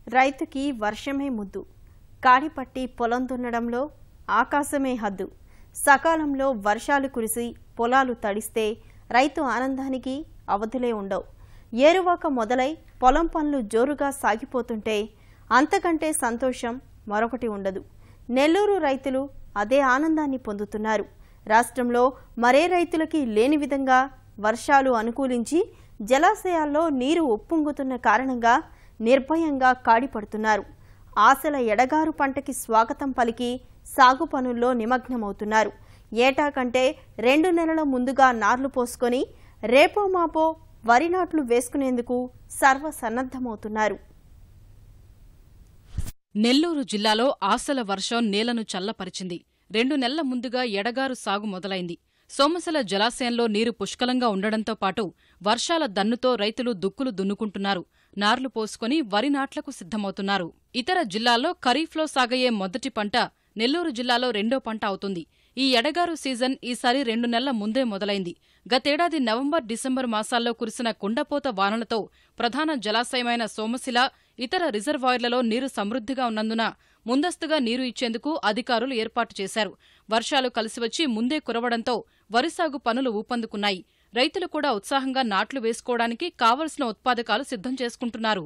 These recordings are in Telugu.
రైతుకి వర్షమే ముద్దు కాడిపట్టి పొలం దున్నడంలో ఆకాశమే హద్దు సకాలంలో వర్షాలు కురిసి పొలాలు తడిస్తే రైతు ఆనందానికి అవధులే ఉండవు ఏరువాక మొదలై పొలం పనులు జోరుగా సాగిపోతుంటే అంతకంటే సంతోషం మరొకటి ఉండదు నెల్లూరు రైతులు అదే ఆనందాన్ని పొందుతున్నారు రాష్ట్రంలో మరే రైతులకి లేని విధంగా వర్షాలు అనుకూలించి జలాశయాల్లో నీరు ఉప్పొంగుతున్న కారణంగా నిర్భయంగా కాడిపడుతున్నారు ఆశల ఎడగారు పంటకి స్వాగతం పలికి సాగు పనుల్లో నిమగ్నమవుతున్నారు ఏటా కంటే రెండు నెలల ముందుగా నార్లు పోసుకొని రేపో మాపో వరి నాట్లు వేసుకునేందుకు సర్వసన్నద్ధమవుతున్నారు నెల్లూరు జిల్లాలో ఆశల వర్షం నేలను చల్లపరిచింది రెండు నెలల ముందుగా ఎడగారు సాగు మొదలైంది సోమశల జలాశయంలో నీరు పుష్కలంగా ఉండడంతో పాటు వర్షాల దన్నుతో రైతులు దుక్కులు దున్నుకుంటున్నారు నార్లు పోసుకొని వరి నాట్లకు సిద్ధమవుతున్నారు ఇతర జిల్లాల్లో ఖరీఫ్లో సాగయ్యే మొదటి పంట నెల్లూరు జిల్లాలో రెండో పంట అవుతుంది ఈ ఎడగారు సీజన్ ఈసారి రెండు నెలల ముందే మొదలైంది గతేడాది నవంబర్ డిసెంబర్ మాసాల్లో కురిసిన కుండపోత వానలతో ప్రధాన జలాశయమైన సోమశిల ఇతర రిజర్వాయర్లలో నీరు సమృద్ధిగా ఉన్నందున ముందస్తుగా నీరు ఇచ్చేందుకు అధికారులు ఏర్పాటు చేశారు వర్షాలు కలిసివచ్చి ముందే కురవడంతో వరి సాగు పనులు ఊపందుకున్నాయి రైతులు కూడా ఉత్సాహంగా నాట్లు వేసుకోవడానికి కావలసిన ఉత్పాదకాలు సిద్ధం చేసుకుంటున్నారు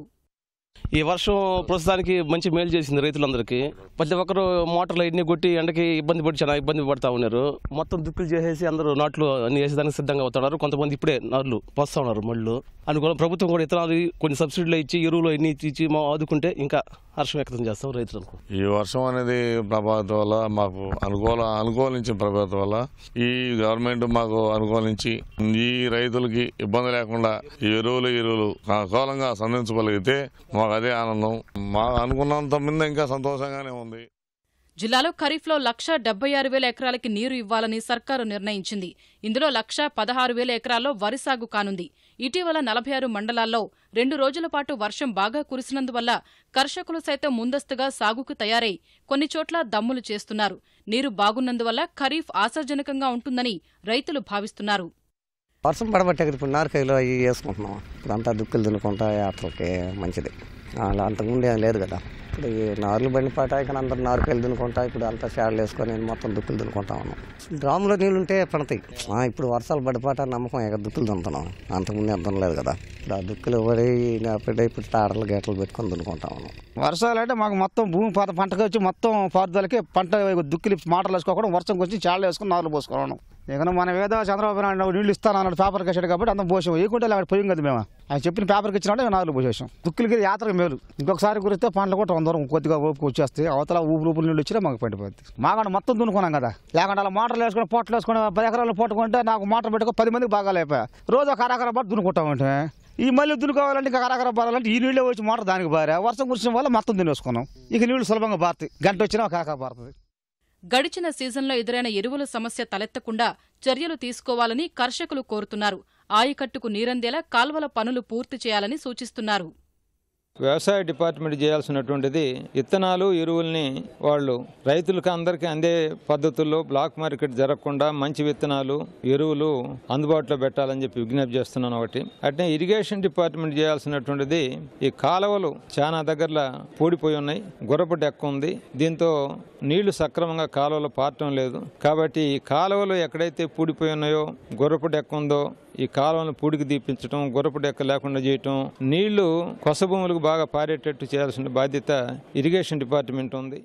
ఈ వర్షం ప్రస్తుతానికి మంచి మేలు చేసింది రైతులందరికీ ప్రతి ఒక్కరు మోటార్లు ఎన్ని కొట్టి ఎండకి ఇబ్బంది పడి చాలా ఇబ్బంది పడతా ఉన్నారు మొత్తం దుక్కులు చేసేసి అందరూ నాట్లు అన్ని వేసేదానికి సిద్ధంగా అవుతున్నారు కొంతమంది ఇప్పుడే నాట్లు పోస్తా ఉన్నారు మళ్ళు అనుకూల ప్రభుత్వం కూడా ఇతరాలు కొన్ని సబ్సిడీలు ఇచ్చి ఎరువులు అన్ని ఇచ్చి మా ఆదుకుంటే ఇంకా హర్షం వ్యక్తం చేస్తాం రైతులకు ఈ వర్షం అనేది ప్రభావితం వల్ల మాకు అనుకూల అనుకూలించిన ప్రభావితం వల్ల ఈ గవర్నమెంట్ మాకు అనుకూలించి ఈ రైతులకి ఇబ్బంది లేకుండా ఈ ఎరువులు ఎరువులు అనుకూలంగా సంధించగలిగితే మాకు అదే ఆనందం మా అనుకున్నంత మీద ఇంకా సంతోషంగానే ఉంది జిల్లాలో ఖరీఫ్లో లక్ష డెబ్బై ఆరు వేల ఎకరాలకి నీరు ఇవ్వాలని సర్కారు నిర్ణయించింది ఇందులో లక్ష పదహారు వేల ఎకరాల్లో వరి సాగు కానుంది ఇటీవల నలభై ఆరు మండలాల్లో రెండు రోజుల పాటు వర్షం బాగా కురిసినందువల్ల కర్షకులు సైతం ముందస్తుగా సాగుకు తయారై కొన్ని చోట్ల దమ్ములు చేస్తున్నారు నీరు బాగున్నందువల్ల ఖరీఫ్ ఆశాజనకంగా ఉంటుందని రైతులు భావిస్తున్నారు వర్షం పడబట్టే కదా ఇప్పుడు నారుకాయలు అవి వేసుకుంటున్నాం ఇప్పుడు అంతా దుక్కులు దున్నుకుంటా యాత్రకి మంచిది అలా అంతకుముందు ఏం లేదు కదా ఇప్పుడు ఈ నార్లు బండి పాట ఇక్కడ అందరు నారుకాయలు దున్నుకుంటా ఇప్పుడు అంతా షాడలు వేసుకొని మొత్తం దుక్కులు దున్నుకుంటా ఉన్నాం డ్రాములో నీళ్ళు ఉంటే పడతాయి ఆ, ఇప్పుడు వర్షాలు పడిపాట నమ్మకం ఇక దుక్కులు దున్నుతున్నాం అంతకుముందు ఎంత లేదు కదా ఇప్పుడు ఆ దుక్కులు పడి ఇప్పుడు ఇప్పుడు తాడలు గేటలు పెట్టుకొని దున్నుకుంటా ఉన్నాం వర్షాలు అంటే మాకు మొత్తం భూమి పాత పంటకి వచ్చి మొత్తం పారుదలకి పంట దుక్కిలి మాటలు వేసుకోకుండా వర్షం వచ్చి చాళ్ళు వేసుకుని నాలుగు పోసుకోవడం ఇక మనం ఏదో చంద్రబాబు నాయుడు నీళ్ళు ఇస్తాను అన్నాడు పేపర్కి వేసాడు కాబట్టి అంత పోసాం ఏకుంటే అక్కడ పోయాం కదా మేము ఆయన చెప్పిన పేపర్కి ఇచ్చినట్టు నాలుగు పోసేసాం దుక్కులకి యాత్రకు మేలు ఇంకొకసారి కురిస్తే పంటలు కూడా దూరం కొద్దిగా ఊపుకు వచ్చేస్తాయి అవతల ఊపు ఊపులు నీళ్ళు వచ్చినా మాకు పడిపోద్ది మాకంటే మొత్తం దున్నుకున్నాం కదా లేకుంటే అలా మోటార్లు వేసుకొని పొట్టలు వేసుకొని పది ఎకరాలు పట్టుకుంటే నాకు మోటార్ పెట్టుకో పది మందికి బాగా లేకపోయా రోజు ఒక అరకర పాటు దున్నుకుంటామంటే ఈ మళ్ళీ దున్నుకోవాలంటే ఇంకా అరకర పారాలంటే ఈ నీళ్ళే వచ్చి మోటార్ దానికి బారా వర్షం కురిసిన వల్ల మొత్తం తినేసుకున్నాం ఇక నీళ్లు సులభంగా పారుతాయి గంట వచ్చినా ఒక అరకర పారుతుంది గడిచిన సీజన్లో ఎదురైన ఎరువుల సమస్య తలెత్తకుండా చర్యలు తీసుకోవాలని కర్షకులు కోరుతున్నారు ఆయకట్టుకు నీరందేలా కాల్వల పనులు పూర్తి చేయాలని సూచిస్తున్నారు వ్యవసాయ డిపార్ట్మెంట్ చేయాల్సినటువంటిది విత్తనాలు ఎరువుల్ని వాళ్ళు రైతులకు అందరికీ అందే పద్ధతుల్లో బ్లాక్ మార్కెట్ జరగకుండా మంచి విత్తనాలు ఎరువులు అందుబాటులో పెట్టాలని చెప్పి విజ్ఞప్తి చేస్తున్నాను ఒకటి అట్నే ఇరిగేషన్ డిపార్ట్మెంట్ చేయాల్సినటువంటిది ఈ కాలువలు చాలా దగ్గరలో పూడిపోయి ఉన్నాయి గుర్రపటి ఎక్కువ ఉంది దీంతో నీళ్లు సక్రమంగా కాలువలో పారటం లేదు కాబట్టి ఈ కాలువలు ఎక్కడైతే పూడిపోయి ఉన్నాయో గుర్రపటి ఎక్కువ ఉందో ఈ కాలువలను పూడికి దీపించడం గుర్రపటి ఎక్క లేకుండా చేయటం నీళ్లు కొసభూములకు బాగా పారేటట్టు చేయాల్సిన బాధ్యత ఇరిగేషన్ డిపార్ట్మెంట్ ఉంది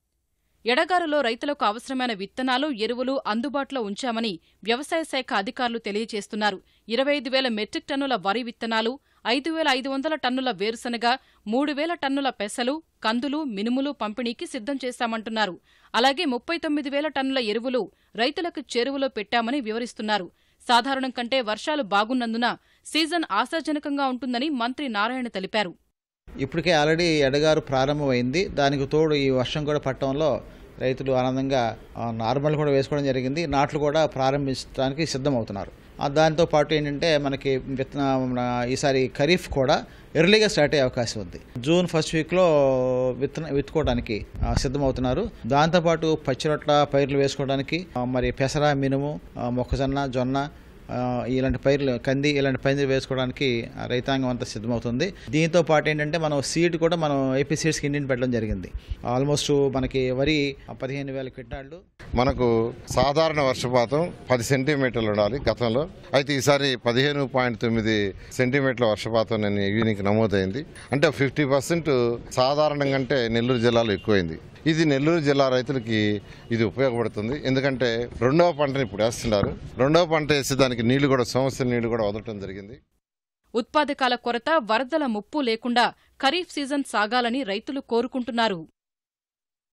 ఎడగారులో రైతులకు అవసరమైన విత్తనాలు ఎరువులు అందుబాటులో ఉంచామని వ్యవసాయ శాఖ అధికారులు తెలియజేస్తున్నారు ఇరవై ఐదు వేల మెట్రిక్ టన్నుల వరి విత్తనాలు ఐదు వేల ఐదు వందల టన్నుల వేరుశనగ మూడు వేల టన్నుల పెసలు కందులు మినుములు పంపిణీకి సిద్ధం చేశామంటున్నారు అలాగే ముప్పై తొమ్మిది వేల టన్నుల ఎరువులు రైతులకు చెరువులో పెట్టామని వివరిస్తున్నారు సాధారణం కంటే వర్షాలు బాగున్నందున సీజన్ ఆశాజనకంగా ఉంటుందని మంత్రి నారాయణ తెలిపారు ఇప్పటికే ఆల్రెడీ ఎడగారు ప్రారంభమైంది దానికి తోడు ఈ వర్షం కూడా పట్టడంలో రైతులు ఆనందంగా ఆ, నార్మల్ కూడా వేసుకోవడం జరిగింది నాట్లు కూడా ప్రారంభించడానికి సిద్ధమవుతున్నారు ఆ, దాంతో పాటు ఏంటంటే మనకి విత్తన మన ఈసారి ఖరీఫ్ కూడా ఎర్లీగా స్టార్ట్ అయ్యే అవకాశం ఉంది జూన్ ఫస్ట్ వీక్లో విత్తన విత్తుకోవడానికి ఆ, సిద్ధమవుతున్నారు దాంతోపాటు పచ్చిరొట్ల పైర్లు వేసుకోవడానికి ఆ, మరి పెసర మినుము ఆ, మొక్కజొన్న జొన్న ఆ, ఇలాంటి పైర్లు కంది ఇలాంటి పైర్లు వేసుకోవడానికి ఆ రైతాంగం అంతా సిద్ధమవుతుంది దీంతో పాటు ఏంటంటే మనం సీడ్ కూడా మనం ఏపీ సీడ్స్కి ఇండియన్ పెట్టడం జరిగింది ఆల్మోస్ట్ మనకి వరి పదిహేను వేల క్వింటాళ్ళు మనకు సాధారణ వర్షపాతం పది సెంటీమీటర్లు ఉండాలి గతంలో అయితే ఈసారి పదిహేను పాయింట్ తొమ్మిది సెంటీమీటర్ల వర్షపాతం నేను ఈవినింగ్ నమోదైంది అంటే ఫిఫ్టీ పర్సెంట్ సాధారణంగా అంటే నెల్లూరు జిల్లాలో ఎక్కువైంది ఇది నెల్లూరు జిల్లా రైతులకి ఇది ఉపయోగపడుతుంది ఎందుకంటే రెండవ పంటని ఇప్పుడు వేస్తున్నారు రెండవ పంట వేసి దానికి నీళ్లు కూడా సంవత్సరం నీళ్లు కూడా వదలటం జరిగింది ఉత్పాదకాల కొరత వరదల ముప్పు లేకుండా ఖరీఫ్ సీజన్ సాగాలని రైతులు కోరుకుంటున్నారు